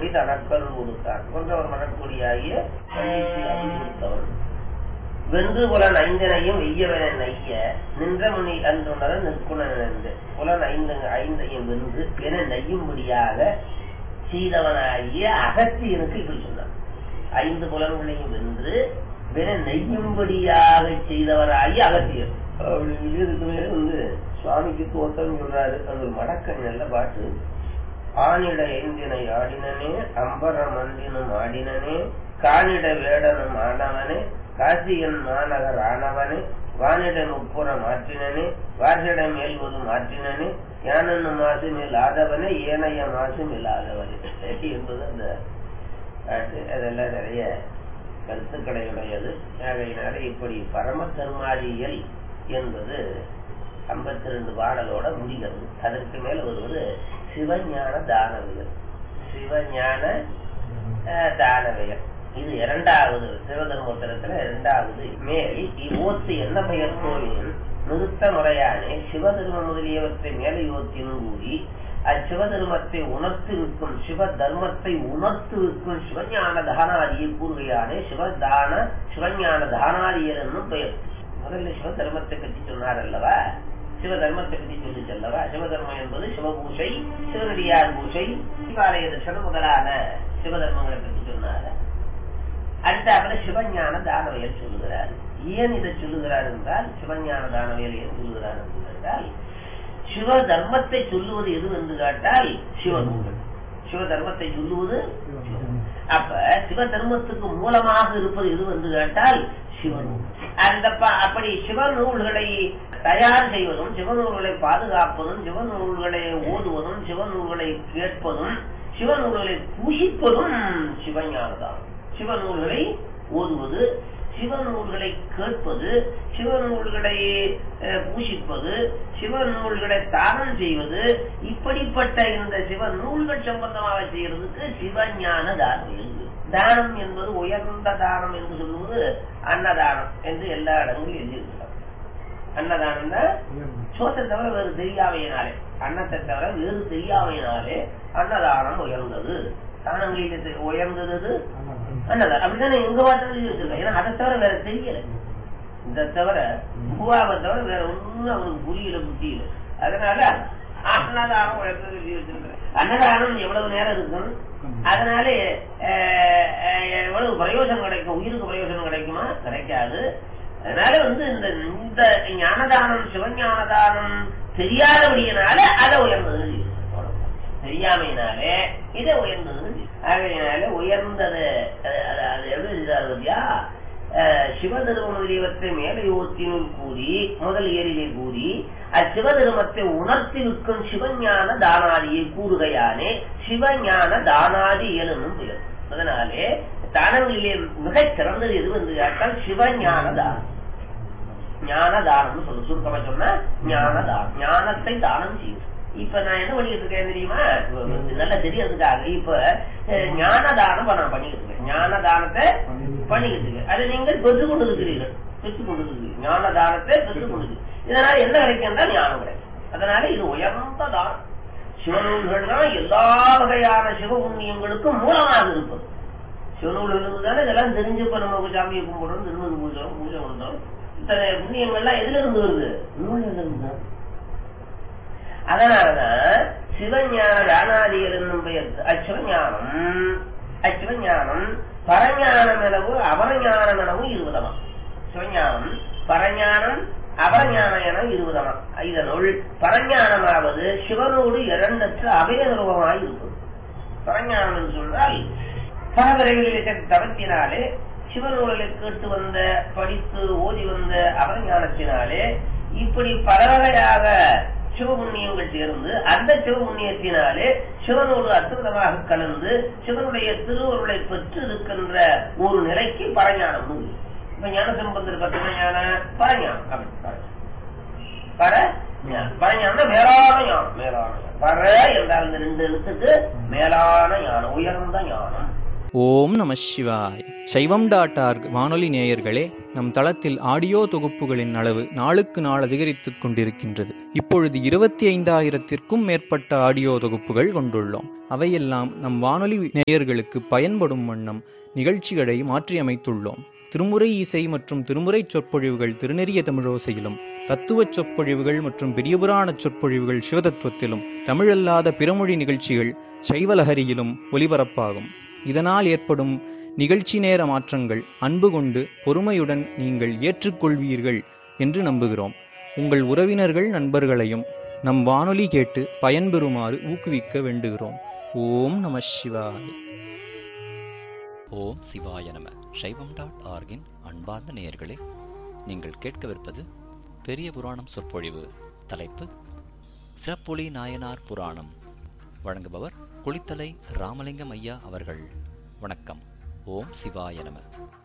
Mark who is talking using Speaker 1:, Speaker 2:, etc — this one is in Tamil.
Speaker 1: கொடி தனக்கருள் கொடுத்தான் கொன்றவர் மனக்கொடியாகிய கண்டித்து அருள் கொடுத்தவன் வென்று புலன் ஐந்தனையும் வெய்யவன நைய நின்ற முனி அன்றுணர நிற்குண நினைந்து புலன் ஐந்து ஐந்தையும் வென்று என நெய்யும்படியாக செய்தவனாகிய அகத்தியனுக்கு இப்படி சொன்னான் ஐந்து புலன்களையும் வென்று வென நெய்யும்படியாக செய்தவராகிய அகத்தியர் அப்படி இதுக்கு மேல வந்து சுவாமிக்கு தோட்டம் சொல்றாரு அந்த மடக்க நல்ல பாட்டு ஆனிட எந்தினை ஆடினனே அம்பர மந்தினும் ஆடினனே காணிட வேடனும் ஆனவனே காசியன் மாநகர் ஆனவனே வானிட முப்புற மாற்றினனே வாசிட மேல்வது மாற்றினனே யானன்னு மாசு மேல் ஆதவனே ஏனைய மாசு மேல் ஆதவனே என்பது அந்த பாட்டு அதெல்லாம் நிறைய கருத்துக்களை உடையது ஆகையினால இப்படி பரம கர்மாதியல் என்பது ஐம்பத்தி ரெண்டு பாடலோட முடிகிறது அதற்கு மேல வருவது சிவஞான தானவியல் சிவஞான அஹ், தானவியல் இது இரண்டாவது சிவதர்மோத்தரத்துல இரண்டாவது மேல் இவ்வோத்து என்ன பெயர் கோயில் நிறுத்த முறையானே சிவதர்ம முதலியவற்றை மேலே யோத்தினும் கூறி அச்சிவதர்மத்தை உணர்த்திருக்கும் சிவ தர்மத்தை உணர்த்திருக்கும் சிவஞான தானாதியை கூறுகையானே சிவதான சிவஞான தானாதியர் என்னும் பெயர் முதல்ல சிவ தர்மத்தை பற்றி சொன்னார் அல்லவா சிவ தர்மத்தை பற்றி சொல்லி செல்லவா சிவதர்மம் என்பது சிவபூஷை சிவனடியார் பூஷை சிவாலய தர்சனம் முதலான சிவதர்மங்களை பற்றி சொன்னார் அடுத்தாப்புல சிவஞான தானவியல் சொல்லுகிறார் ஏன் இதை சொல்லுகிறார் என்றால் சிவஞான தானவியல் ஏன் சொல்லுகிறார் என்று கேட்டால் சிவ தர்மத்தை சொல்லுவது எது என்று கேட்டால் சிவநூல்கள் சிவ தர்மத்தை சொல்லுவது சிவநூல். அப்ப சிவ தர்மத்துக்கு மூலமாக இருப்பது எது என்று கேட்டால் சிவநூல் அந்த ப- அப்படி சிவநூல்களை தயார் செய்வதும் சிவநூல்களை பாதுகாப்பதும் சிவநூல்களை ஓதுவதும் சிவநூல்களை கேட்பதும் சிவநூல்களை பூசிப்பதும் சிவஞானதான் சிவநூல்களை ஓதுவது சிவநூல்களை கேட்பது சிவநூல்களை அஹ், பூசிப்பது சிவநூல்களை தானம் செய்வது இப்படிப்பட்ட இந்த சிவநூல்கள் சம்பந்தமாக செய்யறதுக்கு சிவஞான தானம் இருக்கு தானம் என்பது உயர்ந்த தானம் என்று சொல்லுவது அன்னதானம் என்று எல்லா இடங்களிலும் எழுதியிருக்கிறார் அன்னதானம் தான் சோத்தை தவிர வேறு தெரியாமையினாலே அன்னத்தை தவிர வேறு தெரியாமையினாலே அன்னதானம் உயர்ந்தது தானங்களில் தெ- உயர்ந்தது எது? அன்னதானம் அப்படித்தானே எங்க பார்த்தாலும் எழுதி வச்சிருக்கேன் ஏன்னா அதை தவிர வேற தெரியல இதை தவிர பூவாவை தவிர வேற ஒண்ணும் அவனுக்கு புரியல புத்தியில அதனால அன்னதானம் உயர்ந்தது எழுதி வச்சிருக்கிறேன் அன்னதானம் எவ்வளவு நேரம் இருக்கும் அதனால அஹ், அஹ், எவ்வளவு பிரயோஜனம் கிடைக்கும் உயிருக்கு பிரயோஜனம் கிடைக்குமா கிடைக்காது அதனால வந்து இந்த இந்த ஞானதானம் சிவஞானதானம் தெரியாதபடியினால அதை உயர்ந்தது தெரியாமையினாலே இதை உயர்ந்தது ஆகையினால உயர்ந்தது அது- அது- அது எப்படி இருந்தார் பத்தியா சிவதர்ம முதலியவற்றை மேலே யோத்தினுள் கூறி முதல் ஏரிலே கூறி அச்சிவதர்மத்தை உணர்த்தி நிற்கும் சிவஞான தானாதியை கூறுகையானே சிவஞான தானாதி இயலும் பெயர் அதனாலே தானங்களிலே மிகச் சிறந்தது எது என்று கேட்டால் சிவஞான தானம் ஞான தானம்னு சொல்லு சுருக்கமா சொன்னா ஞான தானம் ஞானத்தை தானம் செய்யும் இப்ப நான் என்ன பண்ணிட்டு இருக்கேன் தெரியுமா நல்லா தெரியறதுக்காக இப்ப அஹ், ஞான தானம் நான் பண்ணிக்கிட்டு இருக்கேன் ஞான தானத்தை பண்ணிக்கிட்டு இருக்கேன் அதை நீங்கள் பெற்றுக் கொண்டு இருக்கிறீர்கள் பெற்றுக் கொண்டு இருக்கிறீர்கள் ஞான தானத்தை பெற்றுக் கொண்டு இருக்கிறீர்கள். இதனால என்ன கிடைக்கும் ஞானம் கிடைக்கும் அதனால இது உயர்ந்த தானம் சிவநூல்கள் தான் எல்லா வகையான சிவ புண்ணியங்களுக்கும் மூலமாக இருப்பது சிவநூல்கள் தானே இதெல்லாம் தெரிஞ்சப்ப நம்ம சாமியை கும்பிடுறோம் திருமதி பூஜை பூஜை பண்றோம் இத்தனை புண்ணியங்கள்லாம் எதுல இருந்து வருது நூல்ல இருந்து தான் அதனாலதான் சிவஞான தானாதிகள் என்னும் பெயர் அச்சிவஞானம் அச்சிவஞானம் பரஞானம் எனவும் அபரஞானம் எனவும் இருபதமா சிவஞானம் பரஞானம் அபரஞானம் என இருபதமா இதனுள் பரஞானமாவது சிவனோடு இரண்டற்ற அபயநிறுவமாய் இருப்பது பரஞானம் என்று சொன்னால் பல விரைவில் தவத்தினாலே சிவநூலை கேட்டு வந்த படித்து ஓதி வந்த அபரஞானத்தினாலே இப்படி பல வகையாக சிவபுண்ணியங்கள் சேர்ந்து அந்த சிவபுண்ணியத்தினாலே சிவனோடு அற்புதமாக கலந்து சிவனுடைய திருவருளை பெற்று இருக்கின்ற ஒரு நிலைக்கு பரஞானம் உண்டு. இப்ப ஞான சம்பந்தர் பத்தின ஞான பரஞானம் அப்படி பரஞானம். பர ஞானம். பரஞானம் மேலான ஞானம் மேலான ஞானம். பர என்றால் இந்த ரெண்டு எழுத்துக்கு மேலான ஞானம் உயர்ந்த ஞானம்
Speaker 2: ஓம் நம சிவாய் சைவம் டாட் ஆர்க் வானொலி நேயர்களே நம் தளத்தில் ஆடியோ தொகுப்புகளின் அளவு நாளுக்கு நாள் அதிகரித்துக் கொண்டிருக்கின்றது இப்பொழுது இருபத்தி ஐந்தாயிரத்திற்கும் மேற்பட்ட ஆடியோ தொகுப்புகள் கொண்டுள்ளோம் அவையெல்லாம் நம் வானொலி நேயர்களுக்கு பயன்படும் வண்ணம் நிகழ்ச்சிகளை மாற்றியமைத்துள்ளோம் திருமுறை இசை மற்றும் திருமுறை சொற்பொழிவுகள் திருநெறிய தமிழோசையிலும் தத்துவச் சொற்பொழிவுகள் மற்றும் பெரியபுராண சொற்பொழிவுகள் சிவதத்துவத்திலும் தமிழல்லாத பிறமொழி நிகழ்ச்சிகள் சைவலஹரியிலும் ஒலிபரப்பாகும் இதனால் ஏற்படும் நிகழ்ச்சி நேர மாற்றங்கள் அன்பு கொண்டு பொறுமையுடன் நீங்கள் ஏற்றுக்கொள்வீர்கள் என்று நம்புகிறோம் உங்கள் உறவினர்கள் நண்பர்களையும் நம் வானொலி கேட்டு பயன்பெறுமாறு ஊக்குவிக்க வேண்டுகிறோம் ஓம் நம சிவாய்
Speaker 3: ஓம் சிவாய நம சைவம் டாட் ஆர்கின் அன்பார்ந்த நேயர்களே நீங்கள் கேட்கவிருப்பது பெரிய புராணம் சொற்பொழிவு தலைப்பு சிறப்பொலி நாயனார் புராணம் வழங்குபவர் குளித்தலை ராமலிங்கம் ஐயா அவர்கள் வணக்கம் ஓம் சிவாய நம